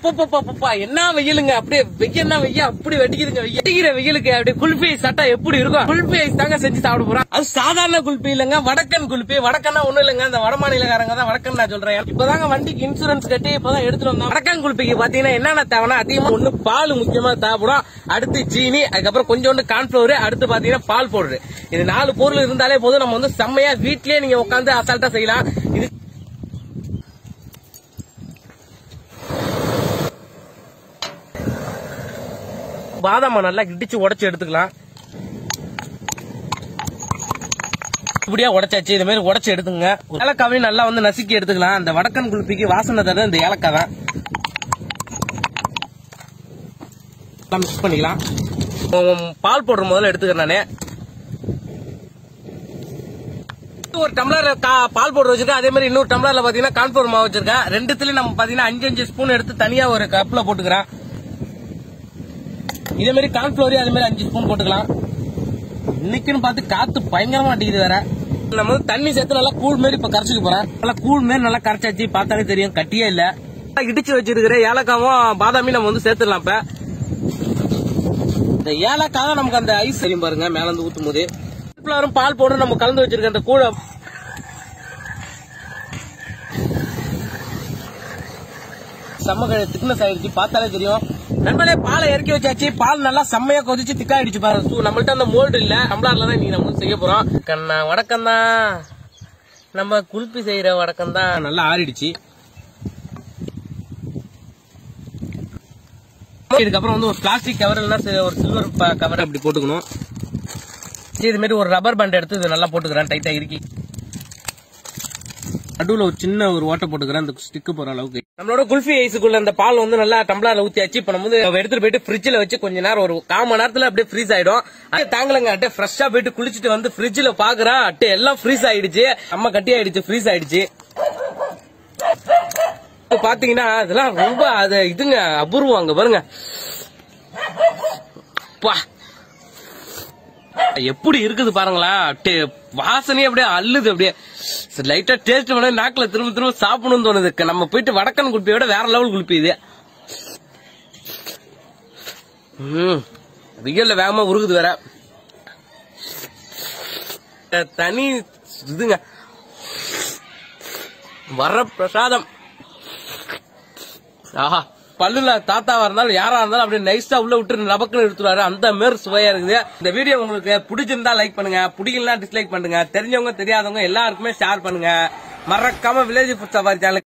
அப்பப்பப்பப்பா என்ன வெயிலுங்க அப்படியே வெய்யன்னா வெய்ய அப்படி வெட்டிக்குதுங்க வெய்ய வெடிக்கிற வெயிலுக்கு அப்படியே குல்பி ஐஸ் சாப்பிட்டா எப்படி இருக்கும் குல்பி ஐஸ் தாங்க செஞ்சு சாப்பிட போறோம் அது சாதாரண குல்பி இல்லங்க வடக்கன் குல்பி வடக்கன்னா ஒண்ணும் இல்லங்க இந்த வட மாநிலக்காரங்க தான் வடக்கன் நான் சொல்றேன் இப்பதாங்க வண்டிக்கு இன்சூரன்ஸ் கட்டி இப்பதான் எடுத்துட்டு வந்தோம் வடக்கன் குல்பிக்கு பாத்தீங்கன்னா என்னென்ன தேவைன்னா அதிகமா ஒண்ணு பால் முக்கியமா தேவைப்படும் அடுத்து சீனி அதுக்கப்புறம் கொஞ்சோண்டு கார்ன்ஃபிளவர் அடுத்து பாத்தீங்கன்னா பால் பவுடர் இது நாலு பொருள் இருந்தாலே போதும் நம்ம வந்து செம்மையா வீட்லயே நீங்க உட்காந்து அசால்ட்டா செய்யலாம் இது பாதாமை நல்லா இடிச்சு உடைச்சு எடுத்துக்கலாம் இப்படியா உடைச்சாச்சு இது மாதிரி உடைச்சு எடுத்துங்க ஏலக்காவையும் நல்லா வந்து நசுக்கி எடுத்துக்கலாம் அந்த வடக்கன் குளிப்பிக்கு வாசனை தர இந்த ஏலக்காய் தான் மிக்ஸ் பண்ணிக்கலாம் உம், பால் போடுற முதல்ல எடுத்துக்கிறேன் நானு ஒரு டம்ளர் கா- பால் போட்டு வச்சிருக்கேன் அதே மாதிரி இன்னொரு டம்ளர்ல பாத்தீங்கன்னா கான்ஃபோர் மாவு வச்சிருக்கேன் ரெண்டுத்துலயும் நம்ம பாத்தீங்கன்னா அஞ்சு அஞ்சு ஸ்பூன் எடுத்து தனியா ஒரு கப்ல போட்டுக்கிறேன் இதே மாதிரி கான்ஃபிளவரையும் அதே மாதிரி அஞ்சு ஸ்பூன் போட்டுக்கலாம் இன்னைக்குன்னு பார்த்து காத்து பயங்கரமா அடிக்குது வேற நம்ம வந்து தண்ணி சேர்த்து நல்லா கூழ் மாதிரி இப்ப கரைச்சிக்க போறேன் நல்லா கூழ் மாதிரி நல்லா கரைச்சாச்சு பார்த்தாலே தெரியும் கட்டியே இல்ல இடிச்சு வச்சிருக்கிற ஏலக்காவும் பாதாமியும் நம்ம வந்து சேர்த்துடலாம் இப்ப இந்த ஏலக்காய் தான் நமக்கு அந்த ஐஸ் தெரியும் பாருங்க மேல இருந்து ஊத்தும் போது கான்ஃபிளவரும் பால் போட்டு நம்ம கலந்து வச்சிருக்க அந்த கூழ செம்ம திக்னஸ் ஆயிடுச்சு பார்த்தாலே தெரியும் நண்பர்களே பாலை இறக்கி வச்சாச்சு பால் நல்லா செம்மையா கொதிச்சு திக்காயிடுச்சு பாரு சூ, நம்மள்ட்ட அந்த மோல்டு இல்ல டம்ளர்ல தான் நீங்க நம்ம செய்ய போறோம் கண்ணா வடக்கம் தான் நம்ம குல்பி செய்யற வடக்கம் தான் நல்லா ஆறிடுச்சு இதுக்கப்புறம் வந்து ஒரு பிளாஸ்டிக் கவர் இல்லைன்னா ஒரு சில்வர் கவர் அப்படி போட்டுக்கணும் சரி, இது மாதிரி ஒரு ரப்பர் பேண்ட் எடுத்து இது நல்லா போட்டுக்கிறேன் டைட்டா இறுக்கி நடுவுல ஒரு சின்ன ஒரு ஓட்டை போட்டுக்கிறேன் அந்த ஸ்டிக்கு போற அளவுக்கு நம்மளோட குல்ஃபி ஐஸுக்குள்ள அந்த பால் வந்து நல்லா டம்ளர்ல ஊத்தியாச்சு இப்ப நம்ம வந்து எடுத்துட்டு போயிட்டு ஃப்ரிட்ஜ்ல வச்சு கொஞ்ச நேரம் ஒரு கால் மணி நேரத்துல அப்படியே ஃப்ரீஸ் ஆயிடும் அப்படியே தாங்கலங்க அப்படியே ஃப்ரெஷ்ஷா போயிட்டு குளிச்சுட்டு வந்து ஃப்ரிட்ஜ்ல பாக்குறேன் அப்படியே எல்லாம் ஃப்ரீஸ் ஆயிடுச்சு நம்ம கட்டி ஆயிடுச்சு ஃப்ரீஸ் ஆயிடுச்சு இப்ப பாத்தீங்கன்னா அதெல்லாம் ரொம்ப அது இதுங்க அபூர்வம் அங்க பாருங்க பா எப்படி இருக்குது பாருங்களா அப்படியே வாசனையே அப்படியே அள்ளுது அப்படியே லைட்டா டேஸ்ட் பண்ண நாக்குல திரும்ப திரும்ப சாப்பிடணும்னு தோணுது க- நம்ம போயிட்டு வடக்கன் குல்பியோட வேற லெவல் குல்பி இது ம் வெயில்ல வேகமா உருகுது வேற அஹ் தனி இதுங்க வர பிரசாதம் ஆஹா பல்லுல தாத்தாவா இருந்தாலும் யாரா இருந்தாலும் அப்படியே நைஸா உள்ள விட்டு நபக்குன்னு எடுத்துருவாரு அந்த மாதிரி சுவையா இருக்குது இந்த வீடியோ உங்களுக்கு பிடிச்சிருந்தா லைக் பண்ணுங்க பிடிக்கலனா டிஸ்லைக் பண்ணுங்க தெரிஞ்சவங்க தெரியாதவங்க எல்லாருக்குமே ஷேர் பண்ணுங்க மறக்காம வில்லேஜ் ஃபுட் சவாரி சேனல்